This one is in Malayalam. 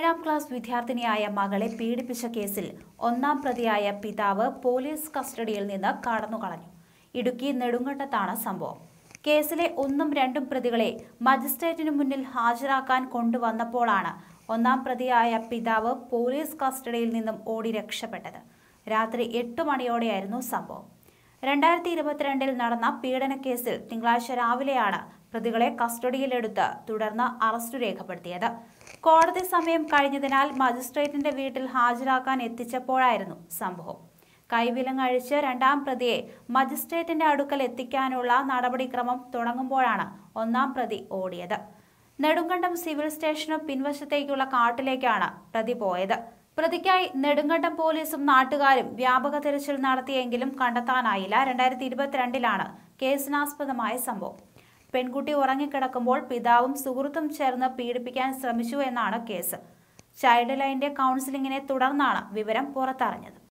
ഏഴാം ക്ലാസ് വിദ്യാർത്ഥിനിയായ മകളെ പീഡിപ്പിച്ച കേസിൽ ഒന്നാം പ്രതിയായ പിതാവ് പോലീസ് കസ്റ്റഡിയിൽ നിന്ന് കടന്നുകളഞ്ഞു ഇടുക്കി നെടുങ്കണ്ടത്താണ് സംഭവം കേസിലെ ഒന്നും രണ്ടും പ്രതികളെ മജിസ്ട്രേറ്റിനു മുന്നിൽ ഹാജരാക്കാൻ കൊണ്ടുവന്നപ്പോഴാണ് ഒന്നാം പ്രതിയായ പിതാവ് പോലീസ് കസ്റ്റഡിയിൽ നിന്നും ഓടി രക്ഷപ്പെട്ടത് രാത്രി എട്ട് മണിയോടെയായിരുന്നു സംഭവം രണ്ടായിരത്തി ഇരുപത്തിരണ്ടിൽ നടന്ന പീഡനക്കേസിൽ തിങ്കളാഴ്ച രാവിലെയാണ് പ്രതികളെ കസ്റ്റഡിയിലെടുത്ത് തുടർന്ന് അറസ്റ്റ് രേഖപ്പെടുത്തിയത് കോടതി സമയം കഴിഞ്ഞതിനാൽ മജിസ്ട്രേറ്റിന്റെ വീട്ടിൽ ഹാജരാക്കാൻ എത്തിച്ചപ്പോഴായിരുന്നു സംഭവം കൈവിലങ്ങഴിച്ച് രണ്ടാം പ്രതിയെ മജിസ്ട്രേറ്റിന്റെ അടുക്കൽ എത്തിക്കാനുള്ള നടപടിക്രമം തുടങ്ങുമ്പോഴാണ് ഒന്നാം പ്രതി ഓടിയത് നെടുങ്കണ്ടം സിവിൽ സ്റ്റേഷന് പിൻവശത്തേക്കുള്ള കാട്ടിലേക്കാണ് പ്രതി പോയത് പ്രതിക്കായി നെടുങ്കണ്ടം പോലീസും നാട്ടുകാരും വ്യാപക തിരച്ചിൽ നടത്തിയെങ്കിലും കണ്ടെത്താനായില്ല രണ്ടായിരത്തി ഇരുപത്തിരണ്ടിലാണ് കേസിനാസ്പദമായ സംഭവം പെൺകുട്ടി ഉറങ്ങിക്കിടക്കുമ്പോൾ പിതാവും സുഹൃത്തും ചേർന്ന് പീഡിപ്പിക്കാൻ ശ്രമിച്ചു എന്നാണ് കേസ് ചൈൽഡ് ലൈന്റെ കൗൺസിലിംഗിനെ തുടർന്നാണ് വിവരം പുറത്തറിഞ്ഞത്